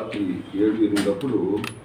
రాత్రి ఏడు ఎనిమిదప్పుడు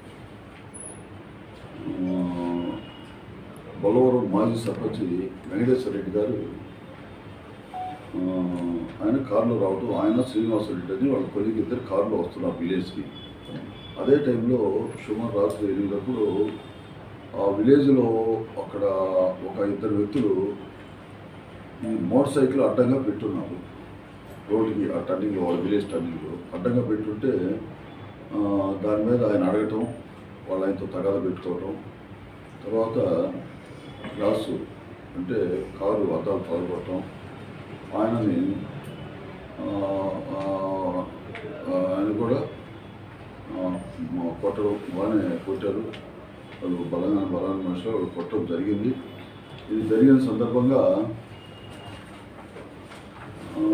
ఆ, బొలవరం మాజీ సర్పంచ్ వెంకటేశ్వర రెడ్డి గారు ఆ, ఆయన కారులో రావడం ఆయన శ్రీనివాస రెడ్డి అని వాళ్ళ కొలికి ఇద్దరు కారులో వస్తున్నారు విలేజ్కి అదే టైంలో సుమారు రాత్రి ఎనిమిదప్పుడు ఆ విలేజ్లో అక్కడ ఒక ఇద్దరు వ్యక్తులు ఈ మోటార్ సైకిల్ అడ్డంగా పెట్టున్నారు రోడ్డుకి ఆ టర్నింగ్లో వాళ్ళ విలేజ్ టర్నింగ్లో అడ్డంగా పెట్టుంటే ఆ, దాని మీద ఆయన అడగటం వాళ్ళ ఆయనతో తగాద పెట్టుకోవటం తర్వాత గ్లాసు అంటే కారు అద్దాలు పాల్గొట్టడం ఆయనని ఆ, ఆ, ఆ, ఆయన కూడా ఆ, మా కొట్టడం బాగానే కొట్టారు వాళ్ళు బలంగా బలమైన మనుషులు వాళ్ళు కొట్టడం జరిగింది ఇది జరిగిన సందర్భంగా ఆ,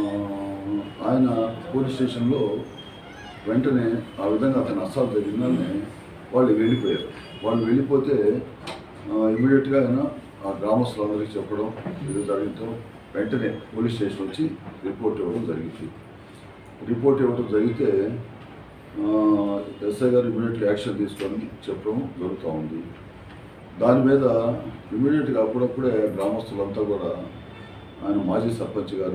ఆయన పోలీస్ స్టేషన్లో వెంటనే ఆ విధంగా అతను అస్సాలు జరిగిందని వాళ్ళు వెళ్ళిపోయారు వాళ్ళు వెళ్ళిపోతే ఇమీడియట్గా ఆయన ఆ గ్రామస్తులందరికీ చెప్పడం ఇది జరగటం వెంటనే పోలీస్ స్టేషన్ వచ్చి రిపోర్ట్ ఇవ్వడం జరిగింది రిపోర్ట్ ఇవ్వడం జరిగితే ఆ, ఎస్ఐ గారు ఇమీడియట్గా యాక్షన్ తీసుకొని చెప్పడం జరుగుతూ ఉంది దాని మీద ఇమీడియట్గా అప్పుడప్పుడే గ్రామస్తులంతా కూడా ఆయన మాజీ సర్పంచ్ గారు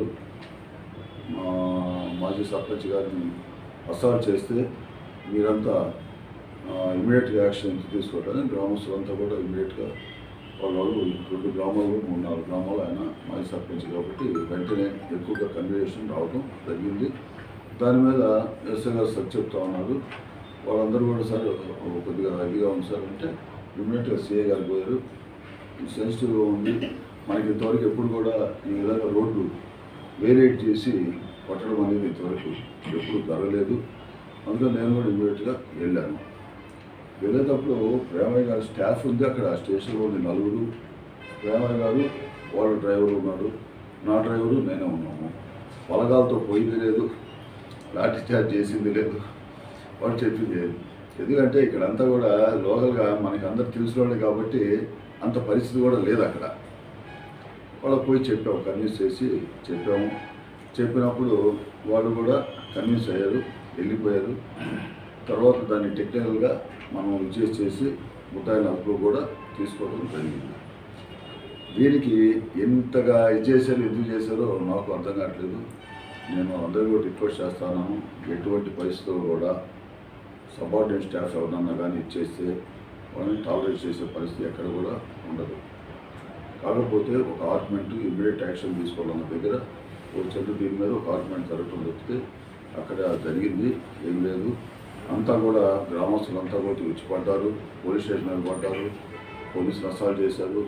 మా మాజీ సర్పంచ్ గారిని అసాల్ట్ చేస్తే మీరంతా ఇమీడియట్గా యాక్షన్ ఎందుకు తీసుకోవటానికి గ్రామస్తులంతా కూడా ఇమీడియట్గా వాళ్ళ వాళ్ళు రెండు గ్రామాలు మూడు నాలుగు గ్రామాలు ఆయన మాజీ సర్పంచ్ కాబట్టి వెంటనే ఎక్కువగా కన్వేషన్ రావడం జరిగింది దాని మీద ఎస్ఐ గారు సార్ చెప్తా ఉన్నారు వాళ్ళందరూ కూడా సార్ కొద్దిగా ఇదిగా ఉంది సార్ అంటే ఇమీడియట్గా సిఐ గారు పోయారు సెన్సిటివ్గా ఉంది మనకి ఇంతవరకు ఎప్పుడు కూడా ఈ విధంగా రోడ్డు వేరేట్ చేసి కొట్టడం అనేది ఇంతవరకు ఎప్పుడు జరగలేదు అందుకని నేను కూడా ఇమీడియట్గా వెళ్ళాను వెళ్ళేటప్పుడు ప్రేమయ్య గారి స్టాఫ్ ఉంది అక్కడ స్టేషన్లో ఉంది నలుగురు ప్రేమయ్య గారు వాళ్ళ డ్రైవర్ ఉన్నాడు నా డ్రైవరు నేనే ఉన్నాము పొలగాలతో పోయింది లేదు లాఠీ చార్జ్ చేసింది లేదు వాడు చెప్పింది లేదు ఎందుకంటే ఇక్కడంతా కూడా లోకల్గా మనకి అందరు తెలిసిన వాళ్ళే కాబట్టి అంత పరిస్థితి కూడా లేదు అక్కడ వాళ్ళకి పోయి చెప్పాము కన్విన్స్ చేసి చెప్పాము చెప్పినప్పుడు వాళ్ళు కూడా కన్విన్స్ అయ్యారు వెళ్ళిపోయారు తర్వాత దాన్ని టెక్నికల్గా మనం విజయ్ చేసి ముద్దాయిన అదుపులో కూడా తీసుకోవడం జరిగింది దీనికి ఎంతగా ఇది చేశారు ఎందుకు చేశారో నాకు అర్థం కావట్లేదు నేను అందరికీ కూడా రిక్వెస్ట్ చేస్తాను ఎటువంటి పరిస్థితుల్లో కూడా సబార్డినేట్ స్టాఫ్ ఎవరన్నా కానీ ఇచ్చేస్తే వాళ్ళని టాలరేట్ చేసే పరిస్థితి ఎక్కడ కూడా ఉండదు కాకపోతే ఒక ఆర్గ్యుమెంట్ ఇమీడియట్ యాక్షన్ తీసుకోవాలన్న దగ్గర వచ్చినట్టు దీని మీద ఒక ఆర్గ్యుమెంట్ జరగటం తప్పితే అక్కడ జరిగింది ఏం లేదు అంతా కూడా గ్రామస్తులంతా కూడా వచ్చి పడ్డారు పోలీస్ స్టేషన్ మీద పడ్డారు పోలీసులు అసాల్ట్ చేశారు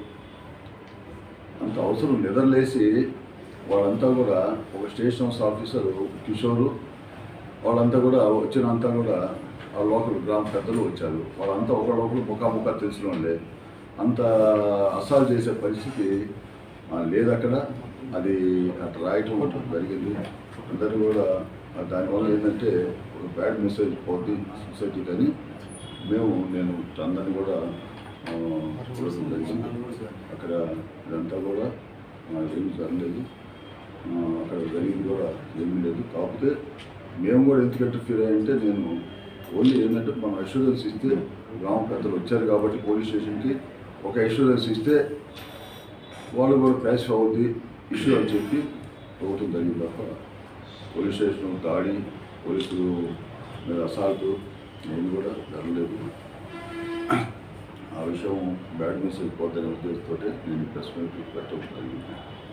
అంత అవసరం నిద్రలేసి వాళ్ళంతా కూడా ఒక స్టేషన్ హౌస్ ఆఫీసర్ కిషోరు వాళ్ళంతా కూడా వచ్చినంతా కూడా ఆ లోకల్ గ్రామ పెద్దలు వచ్చారు వాళ్ళంతా ఒకళ్ళొకరు ముఖాముఖా తెలిసిన వాళ్ళే అంత అసాల్ చేసే పరిస్థితి ఆ, లేదు అక్కడ అది అట్లా రాయటం జరిగింది అందరూ కూడా ఆ దానివల్ల ఏంటంటే ఒక బ్యాడ్ మెసేజ్ పోద్ది సొసైటీ కానీ మేము నేను అందరినీ కూడా ఆ, చూడడం జరిగింది అక్కడ ఇదంతా కూడా ఆ, ఏమీ జరగలేదు ఆ, అక్కడ జరిగింది కూడా ఏమీ లేదు కాకపోతే మేము కూడా ఎందుకు ఇంటర్ఫీర్ అయ్యంటే నేను ఓన్లీ ఏంటంటే మనం అష్యూరెన్స్ ఇస్తే గ్రామ పెద్దలు వచ్చారు కాబట్టి పోలీస్ స్టేషన్కి ఒక అష్యూరెన్స్ ఇస్తే వాళ్ళు కూడా క్యాష్ అవుద్ది ఇష్యూ అని చెప్పి ఇవ్వటం జరిగింది తప్ప పోలీస్ స్టేషన్ దాడి పోలీసులు మీద అసాల్ట్ నేను కూడా జరగలేదు ఆ విషయం బ్యాడ్ మెసేజ్ పోద్దనే ఉద్దేశంతో నేను ప్రెస్ మీట్ పెట్టడం జరిగింది